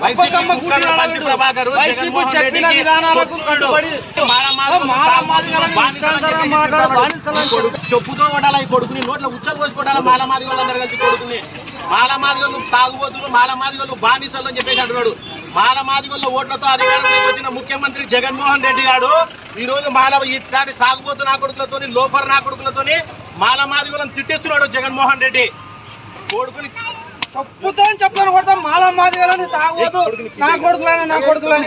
అబ్బకమ్మ గుడ్డివాడు పంచి ప్రభాకర్ వైసీపీ జగన్మోహన్ చెప్పిన రెడ్డికి విధానాలకు తొత్తుడు. కట్టుబడి మాలమాదిగలు మాలమాదిగలను బానిసలని ఇష్టానుసారం చెప్పి మాట్లాడ- చెప్పాడు. బానిసలని కొడుకు చెప్పుతో కొట్టాలి ఈ కొడుకుని నోట్ల ఉచ్చలు పోసి కొట్టాలి మాలమాదిగలు అందరు కలిసి కొడుకుని మాలమాదిగలు తాగుబోతులు మాలమాదిగలు బానిసలు అని చెప్పేసి అంటున్నాడు మాలమాదిగల ఓట్లతో అధికారంలోకి వచ్చిన ముఖ్యమంత్రి జగన్మోహన్ రెడ్డి గారు ఈ రోజు మాల ఇట్లాంటి తాగుబోతు నా కొడుకులతోని లోఫర్ నా కొడుకులతోని మాలమాదిగలను తిట్టేస్తున్నాడు జగన్మోహన్ రెడ్డి కొడుకుని చెప్పుతో చెప్తాను కొడతాం మాలా మాదిగలని తాగవద్దు నా కొడుకులని నా కొడుకులని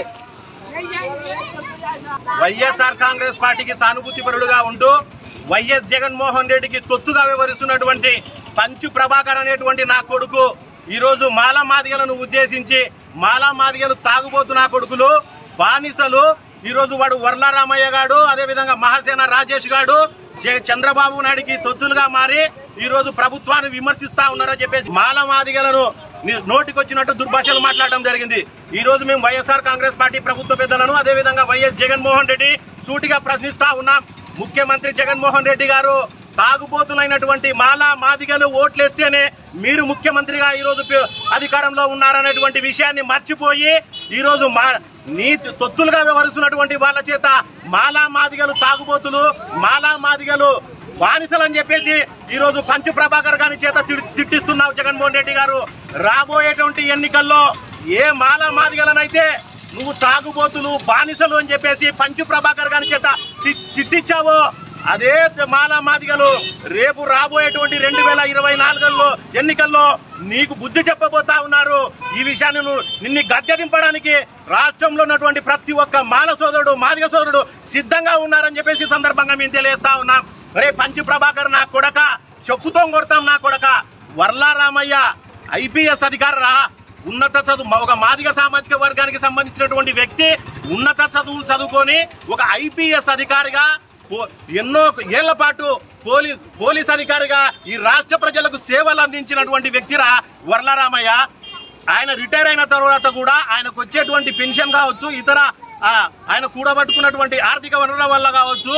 వైఎస్ఆర్ కాంగ్రెస్ పార్టీకి సానుభూతి పరుడుగా ఉంటూ వైఎస్ జగన్మోహన్ రెడ్డికి తొత్తుగా వివరిస్తున్నటువంటి పంచు ప్రభాకర్ అనేటువంటి నా కొడుకు ఈ రోజు మాలా మాదిగలను ఉద్దేశించి మాలా మాదిగలు తాగుబోతు నా కొడుకులు బానిసలు ఈ రోజు వాడు వర్లారామయ్య గాడు అదేవిధంగా మహాసేన రాజేష్ గాడు జే- చంద్రబాబు నాయుడికి తొత్తులుగా మారి ఈ రోజు ప్రభుత్వాన్ని విమర్శిస్తా ఉన్నారని చెప్పేసి మాల మాదిగలను ని- నోటికొచ్చినట్టు దుర్భాషలు మాట్లాడడం జరిగింది ఈ రోజు మేము వైఎస్ఆర్ కాంగ్రెస్ పార్టీ ప్రభుత్వ పెద్దలను అదేవిధంగా వైఎస్ జగన్మోహన్ రెడ్డి సూటిగా ప్రశ్నిస్తా ఉన్నాం ముఖ్యమంత్రి జగన్మోహన్ రెడ్డి గారు తాగుబోతులైనటువంటి మాలా మాదిగలు ఓట్లేస్తేనే మీరు ముఖ్యమంత్రిగా ఈ రోజు పే- అధికారంలో ఉన్నారనేటువంటి విషయాన్ని మర్చిపోయి ఈ రోజు మా నీతి తొత్తులుగా వ్యవహరిస్తున్నటువంటి వాళ్ళ చేత మాలా మాదిగలు తాగుబోతులు మాలా మాదిగలు బానిసలని చెప్పేసి ఈ రోజు పంచు ప్రభాకర్ గారి చేత తిడి- తిట్టిస్తున్నావు జగన్మోహన్ రెడ్డి గారు రాబోయేటువంటి ఎన్నికల్లో ఏ మాలా మాదిగలనైతే నువ్వు తాగుబోతులు బానిసలు అని చెప్పేసి పంచు ప్రభాకర్ గారి చేత తి- తిట్టించావో అదే మాలా మాదిగలు రేపు రాబోయేటువంటి రెండు వేల ఇరవై నాలుగులో ఎన్నికల్లో నీకు బుద్ధి చెప్పబోతా ఉన్నారు ఈ విషయాన్ని నువ్వు నిన్ను గద్దె దింపడానికి రాష్ట్రంలో ఉన్నటువంటి ప్రతి ఒక్క మాల సోదరుడు మాదిగ సోదరుడు సిద్ధంగా ఉన్నారని చెప్పేసి ఈ సందర్భంగా మేము తెలియజేస్తా ఉన్నాం రే పంచు ప్రభాకర్ నా కొడక చెప్పుతో కొడతాం నా కొడక వర్లా రామయ్య ఐపీఎస్ అధికారరా ఉన్నత చదువు ఒక మాదిగ సామాజిక వర్గానికి సంబంధించినటువంటి వ్యక్తి ఉన్నత చదువులు చదువుకొని ఒక ఐపీఎస్ అధికారిగా పో- ఎన్నో ఏళ్ల పాటు పోలీ పోలీస్ అధికారిగా ఈ రాష్ట్ర ప్రజలకు సేవలు అందించినటువంటి వ్యక్తిరా వర్లరామయ్య ఆయన రిటైర్ అయిన తర్వాత కూడా ఆయనకు వచ్చేటువంటి పెన్షన్ కావచ్చు ఇతర ఆ, ఆయన కూడబట్టుకున్నటువంటి ఆర్థిక వనరుల వల్ల కావచ్చు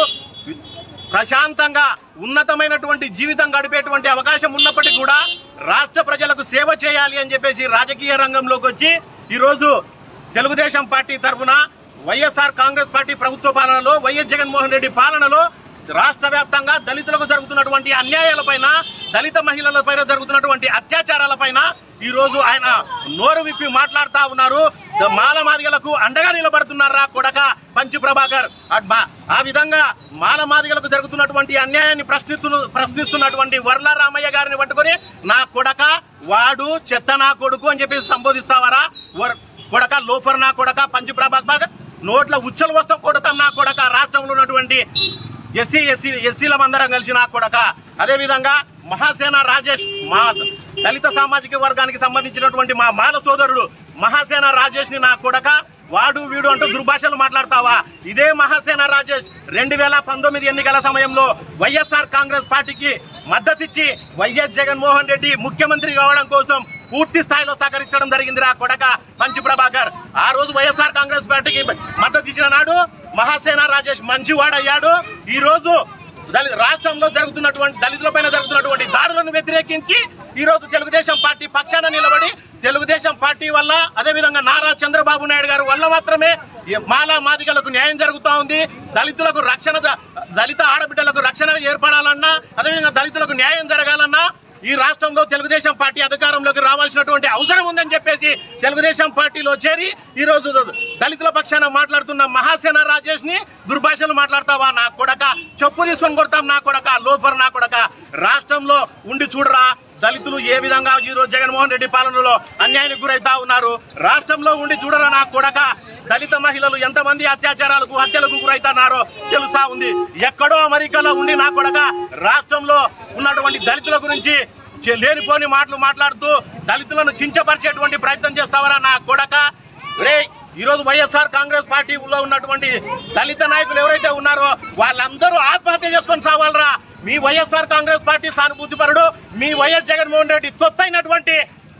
ప్రశాంతంగా ఉన్నతమైనటువంటి జీవితం గడిపేటువంటి అవకాశం ఉన్నప్పటికీ కూడా రాష్ట్ర ప్రజలకు సేవ చేయాలి అని చెప్పేసి రాజకీయ రంగంలోకి వచ్చి ఈరోజు తెలుగుదేశం పార్టీ తరఫున వైఎస్ఆర్ కాంగ్రెస్ పార్టీ ప్రభుత్వ పాలనలో వైఎస్ జగన్మోహన్ రెడ్డి పాలనలో రాష్ట్ర వ్యాప్తంగా దళితులకు జరుగుతున్నటువంటి అన్యాయాలపైన దళిత మహిళలపైన జరుగుతున్నటువంటి అత్యాచారాలపైన ఈ రోజు ఆయన నోరు విప్పి మాట్లాడుతా ఉన్నారు ద- మాల మాదిగలకు అండగా నిలబడుతున్నారా కొడక పంచు ప్రభాకర్ అట్ బా- ఆ విధంగా మాల మాదిగలకు జరుగుతున్నటువంటి అన్యాయాన్ని ప్రశ్నిస్తు ప్రశ్నిస్తున్నటువంటి వర్ల రామయ్య గారిని పట్టుకొని నా కొడక వాడు చెత్త నా కొడుకు అని చెప్పేసి సంబోధిస్తావారా వర్- కొడక లోఫర్ నా కొడక పంచు ప్రభాకర్ నోట్ల ఉచ్చలు వస్తాం కొడతాం నా కొడక రాష్ట్రంలో ఉన్నటువంటి ఎస్సీ ఎస్సీ ఎస్సీల అందరం కలిసి నా కొడక అదే విధంగా మహాసేన రాజేష్ మా దళిత సామాజిక వర్గానికి సంబంధించినటువంటి మా మాల సోదరుడు మహాసేన రాజేష్ ని నా కొడక వాడు వీడు అంటూ దుర్భాషలు మాట్లాడతావా ఇదే మహాసేన రాజేష్ రెండు వేల పంతొమ్మిది ఎన్నికల సమయంలో వైఎస్ఆర్ కాంగ్రెస్ పార్టీకి మద్దతిచ్చి వైఎస్ జగన్మోహన్ రెడ్డి ముఖ్యమంత్రి కావడం కోసం పూర్తి స్థాయిలో సహకరించడం జరిగింది రా కొడక పంచి ప్రభాకర్ ఆ రోజు వైఎస్ఆర్ కాంగ్రెస్ పార్టీకి మద్దతు ఇచ్చిన నాడు మహాసేన రాజేష్ మంచివాడయ్యాడు ఈ రోజు దళిత రాష్ట్రంలో జరుగుతున్నటువంటి దళితులపైన జరుగుతున్నటువంటి దాడులను వ్యతిరేకించి ఈ రోజు తెలుగుదేశం పార్టీ పక్షాన నిలబడి తెలుగుదేశం పార్టీ వల్ల అదేవిధంగా నారా చంద్రబాబు నాయుడు గారి వల్ల మాత్రమే ఈ మాలా మాదిగలకు న్యాయం జరుగుతా ఉంది దళితులకు రక్షణ జ- దళిత ఆడబిడ్డలకు రక్షణ ఏర్పడాలన్నా అదేవిధంగా దళితులకు న్యాయం జరగాలన్నా ఈ రాష్ట్రంలో తెలుగుదేశం పార్టీ అధికారంలోకి రావాల్సినటువంటి అవసరం ఉందని చెప్పేసి తెలుగుదేశం పార్టీలో చేరి ఈ రోజు దళితుల పక్షాన మాట్లాడుతున్న మహాసేన రాజేష్ ని దుర్భాషలు మాట్లాడతావా నా కొడక చెప్పు తీసుకొని కొడతాం నా కొడక లోఫర్ నా కొడక రాష్ట్రంలో ఉండి చూడరా దళితులు ఏ విధంగా ఈ రోజు జగన్మోహన్ రెడ్డి పాలనలో అన్యాయానికి గురైతా ఉన్నారు రాష్ట్రంలో ఉండి చూడరా నా కొడక దళిత మహిళలు ఎంతమంది అత్యాచారాలకు హత్యలకు గురైతున్నారో తెలుస్తా ఉంది ఎక్కడో అమెరికాలో ఉండి నా కొడక రాష్ట్రంలో ఉన్నటువంటి దళితుల గురించి చె- లేనిపోని మాటలు మాట్లాడుతూ దళితులను కించపరిచేటువంటి ప్రయత్నం చేస్తావరా నా కొడక రే ఈ రోజు వైఎస్ఆర్ కాంగ్రెస్ పార్టీలో ఉన్నటువంటి దళిత నాయకులు ఎవరైతే ఉన్నారో వాళ్ళందరూ ఆత్మహత్య చేసుకొని సావాలరా మీ వైఎస్ఆర్ కాంగ్రెస్ పార్టీ సానుభూతి పరుడు మీ వైఎస్ జగన్మోహన్ రెడ్డి తొత్తైనటువంటి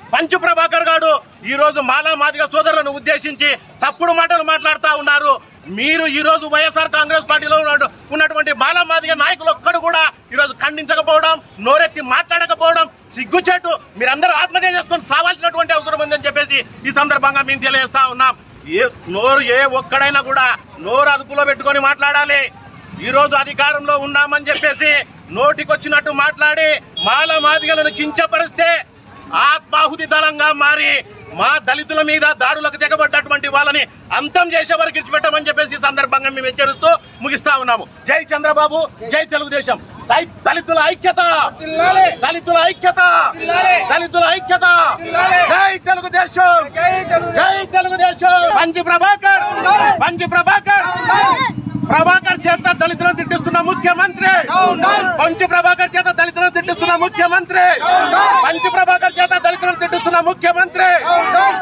పంచు ప్రభాకర్ గారు ఈ రోజు మాలా మాదిగ సోదరులను ఉద్దేశించి తప్పుడు మాటలు మాట్లాడుతా ఉన్నారు మీరు ఈ రోజు వైఎస్ఆర్ కాంగ్రెస్ పార్టీలో ఉన్న- ఉన్నటువంటి మాలా మాదిగ నాయకులు ఒక్కడు కూడా ఈ రోజు ఖండించకపోవడం నోరెత్తి మాట్లాడకపోవడం సిగ్గుచేటు మీరందరూ ఆత్మహత్య చేసుకొని సావాల్సినటువంటి అవసరం ఉందని చెప్పేసి ఈ సందర్భంగా మేము తెలియజేస్తా ఉన్నాం ఏ నోరు ఏ ఒక్కడైనా కూడా నోరు అదుపులో పెట్టుకొని మాట్లాడాలి ఈ రోజు అధికారంలో ఉన్నామని చెప్పేసి నోటికొచ్చినట్టు మాట్లాడి మాల మాదిగలను కించపరిస్తే ఆత్మాహుతి దళంగా మారి మా దళితుల మీద దాడులకు తెగబడ్డటువంటి వాళ్ళని అంతం చేసే వరకు ఇచ్చిపెట్టమని చెప్పేసి ఈ సందర్భంగా మేము హెచ్చరిస్తూ ముగిస్తా ఉన్నాము జై చంద్రబాబు జై తెలుగుదేశం దళి- దళితుల ఐక్యత జిల్లాలే. దళితుల ఐక్యత జిల్లాలే. దళితుల ఐక్యత జిల్లాలే. జై తెలుగుదేశం జై తెలుగుదేశం. జై తెలుగుదేశం పంచి ప్రభాకర్ పంచి ప్రభాకర్ ప్రభాకర్ చేత దళితులను తిట్టిస్తున్న ముఖ్యమంత్రి డౌన్, డౌన్. పంచి ప్రభాకర్ చేత దళితులను తిట్టిస్తున్న ముఖ్యమంత్రి డౌన్, డౌన్. పంచి ప్రభాకర్ చేత దళితులను తిట్టిస్తున్న ముఖ్యమంత్రి డౌన్, డౌన్.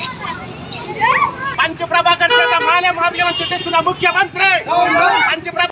పంచి ప్రభాకర్ చేత మాలే మాదిగలను తిట్టిస్తున్న ముఖ్యమంత్రి డౌన్, డౌన్. పంచి ప్రభాకర్